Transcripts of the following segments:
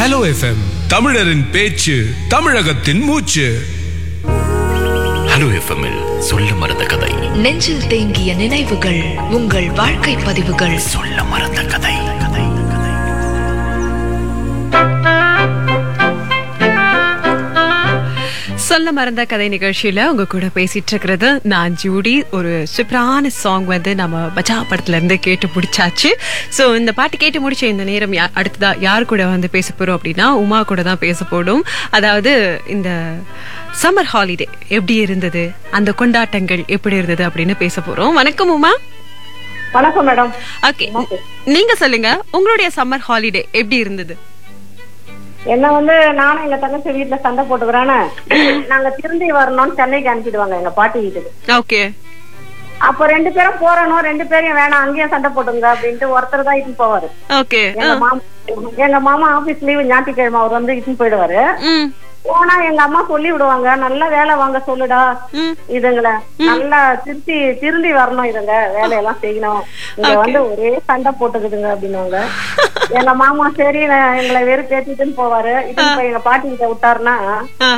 hello FM தமிழரின் பேச்சு தமிழகத்தின் மூச்சு ஹலோ எஃப்எம்மில் சொல்ல மறந்த கதை நெஞ்சில் தேங்கிய நினைவுகள் உங்கள் வாழ்க்கை பதிவுகள் சொல்ல மறந்த கதை கதை கதை சொல்ல மறந்த கதை நிகழ்ச்சியில உங்க கூட பேசிட்டு இருக்கிறது நான் ஜூடி ஒரு சூப்பரான சாங் வந்து நம்ம பஜா படத்துல இருந்து கேட்டு முடிச்சாச்சு சோ இந்த பாட்டு கேட்டு முடிச்ச இந்த நேரம் யா- அடுத்ததா யார் கூட வந்து பேச போறோம் அப்படின்னா உமா கூட தான் பேச போடும் அதாவது இந்த சம்மர் ஹாலிடே எப்படி இருந்தது அந்த கொண்டாட்டங்கள் எப்படி இருந்தது அப்படின்னு பேச போறோம் வணக்கம் உமா வணக்கம் மேடம் ஓகே நீங்க சொல்லுங்க உங்களுடைய சம்மர் ஹாலிடே எப்படி இருந்தது என்ன வந்து நானும் எங்க தங்கச்சி வீட்டுல சண்டை போட்டுக்கிறேன்னு நாங்க திரும்பி வரணும்னு சென்னைக்கு அனுப்பிடுவாங்க எங்க பாட்டி வீட்டுக்கு ஓகே அப்ப ரெண்டு பேரும் போறணும் ரெண்டு பேரும் வேணாம் அங்கேயே சண்டை போட்டுங்க அப்படின்ட்டு ஒருத்தர் தான் இட்டுன்னு போவாரு ஓகே எங்க மாமா எங்க மாமா ஆபீஸ் லீவு ஞாயிற்றுக்கிழமை அவர் வந்து இட்டுன்னு போயிடுவாரு ம் போனா எங்க அம்மா சொல்லி விடுவாங்க நல்ல வேலை வாங்க சொல்லுடா ம் இதுங்களை நல்லா திருத்தி திருந்தி வரணும் இதுங்க வேலையெல்லாம் செய்யணும் இங்க வந்து ஒரே சண்டை போட்டுக்குதுங்க அப்படின்னுவாங்க எங்க மாமா சரி நான் எங்களை வெறும் பேத்திட்டுன்னு போவாரு இது இப்ப எங்க பாட்டி கிட்ட விட்டாருன்னா ஆ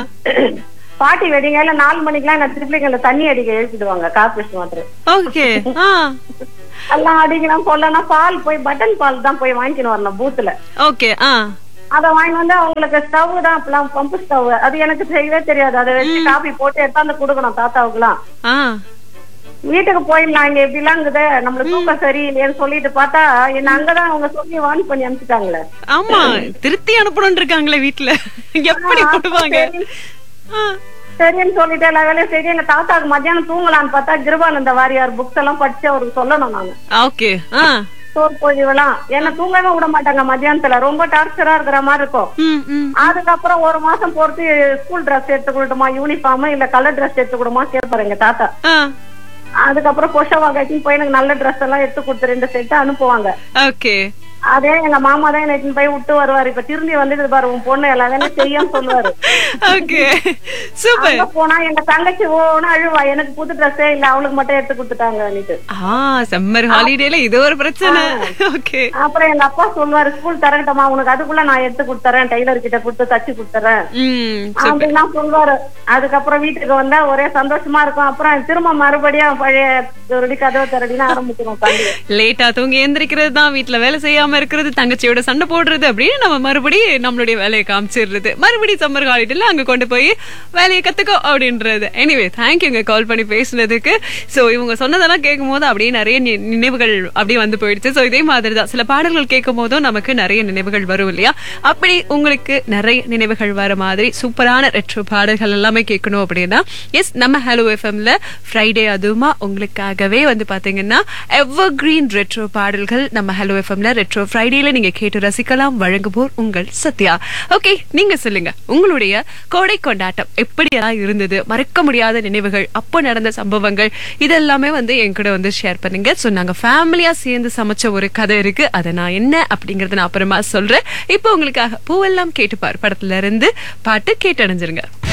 பாட்டி வெடிங்கால நாலு மணிக்கெல்லாம் என்ன திருப்பிங்களை தண்ணி அடிக்க எழுப்பிடுவாங்க கார்பரேஷன் வாட்டர் ஓகே ஆ எல்லாம் அடிக்கலாம் போடலன்னா பால் போய் பட்டன் பால் தான் போய் வாங்கிக்கணும் வரணும் பூத்துல ஓகே ஆ அத வாங்கி வந்து அவங்களுக்கு ஸ்டவ் தான் அப்பெல்லாம் பம்பு ஸ்டவ் அது எனக்கு செய்யவே தெரியாது அதை வச்சு காபி போட்டு எடுத்தாந்து கொடுக்கணும் தாத்தாவுக்குலாம் ஆ வீட்டுக்கு போயிடலாம் இங்க எப்படி எல்லாம் இருக்குது நம்மளுக்கு தூக்கம் சரியில்லையேன்னு சொல்லிட்டு பார்த்தா என்ன அங்கதான் அவங்க சொல்லி வான் பண்ணி அனுப்பிச்சிட்டாங்களே ஆமா திருத்தி அனுப்பணும் இருக்காங்களே வீட்ல எப்படி போடுவாங்க ஆ, சரின்னு சொல்லிட்டு எல்லா வேலையும் சரி எங்க தாத்தாக்கு மத்தியானம் தூங்கலான்னு பார்த்தா கிருபானந்த வாரியார் புக்ஸ் எல்லாம் படிச்சு அவருக்கு சொல்லணும் நானு ஓகே ஆ சோர் பொழிவெல்லாம் என்ன தூங்கவே விட மாட்டாங்க மத்தியானத்துல ரொம்ப டார்ச்சரா இருக்கிற மாதிரி இருக்கும் ம் ம் அதுக்கப்புறம் ஒரு மாசம் பொறுத்து ஸ்கூல் ட்ரெஸ் எடுத்து கொடுட்டுமா யூனிஃபார்ம் இல்ல கலர் ட்ரெஸ் எடுத்து கொடுமா கேட்பாரு எங்க தாத்தா ஆ அதுக்கப்புறம் பொஷவா கட்டின்னு போய் எனக்கு நல்ல ட்ரெஸ் எல்லாம் எடுத்து கொடுத்து ரெண்டு செட்டு அனுப்புவாங்க ஓகே அதே எங்க மாமா தான் எனக்கு போய் விட்டு வருவாரு இப்ப திரும்பி வந்துட்டு பாரு உன் பொண்ணு எல்லா வேலையும் செய்யன்னு சொல்லுவாரு ஓகே சூப்பர் அங்க போனா எங்க தங்கச்சி ஓன்னு அழுவா எனக்கு புது ட்ரெஸ்ஸே இல்ல அவளுக்கு மட்டும் எடுத்து கொடுத்துட்டாங்க ஆ சம்மர் ஹாலிடேல இது ஒரு பிரச்சனை ஓகே அப்புறம் எங்க அப்பா சொல்லுவாரு ஸ்கூல் தரட்டமா உனக்கு அதுக்குள்ள நான் எடுத்து கொடுத்துறேன் டெய்லர் கிட்ட கொடுத்து தச்சு கொடுத்துறேன் ம் சூப்பர் அப்படின்னா சொல்லுவாரு அதுக்கப்புறம் வீட்டுக்கு வந்தா ஒரே சந்தோஷமா இருக்கும் அப்புறம் திரும்ப மறுபடியும் பழைய திருடி கதவை திரடின்னு ஆரம்பிச்சிடும் தம்பி லேட்டா தூங்கி எந்திரிக்கிறது தான் வீட்ல வேலை செய்யாம இருக்கிறது தங்கச்சியோட சண்டை போடுறது அப்படின்னு நம்ம மறுபடியும் நம்மளுடைய வேலையை காமிச்சிடுறது மறுபடியும் சம்மர் ஹாலிடேல அங்க கொண்டு போய் வேலையை கத்துக்கோ அப்படின்றது எனிவே தேங்க்யூங்க கால் பண்ணி பேசுனதுக்கு சோ இவங்க சொன்னதெல்லாம் கேட்கும் போது அப்படியே நிறைய நி- நினைவுகள் அப்படியே வந்து போயிடுச்சு சோ இதே மாதிரி தான் சில பாடல்கள் கேட்கும் போதும் நமக்கு நிறைய நினைவுகள் வரும் இல்லையா அப்படி உங்களுக்கு நிறைய நினைவுகள் வர மாதிரி சூப்பரான ரெட்ரோ பாடல்கள் எல்லாமே கேட்கணும் அப்படின்னா எஸ் நம்ம ஹலோ எஃப்எம்ல ஃப்ரைடே அதுவுமா உங்களுக்காகவே வந்து பாத்தீங்கன்னா எவர் கிரீன் ரெட்ரோ பாடல்கள் நம்ம ஹலோ எஃப்எம்ல ரெட்ரோ ஃப்ரைடேல நீங்க கேட்டு ரசிக்கலாம் வழங்குவோர் உங்கள் சத்யா ஓகே நீங்க சொல்லுங்க உங்களுடைய கோடை கொண்டாட்டம் எப்படியெல்லாம் இருந்தது மறக்க முடியாத நினைவுகள் அப்போ நடந்த சம்பவங்கள் இதெல்லாமே வந்து என் கூட வந்து ஷேர் பண்ணுங்க ஸோ நாங்க ஃபேமிலியா சேர்ந்து சமைச்ச ஒரு கதை இருக்கு அதை நான் என்ன அப்படிங்கறத நான் அப்புறமா சொல்றேன் இப்போ உங்களுக்காக பூவெல்லாம் கேட்டுப்பார் படத்துல இருந்து பாட்டு கேட்டு அடைஞ்சிருங்க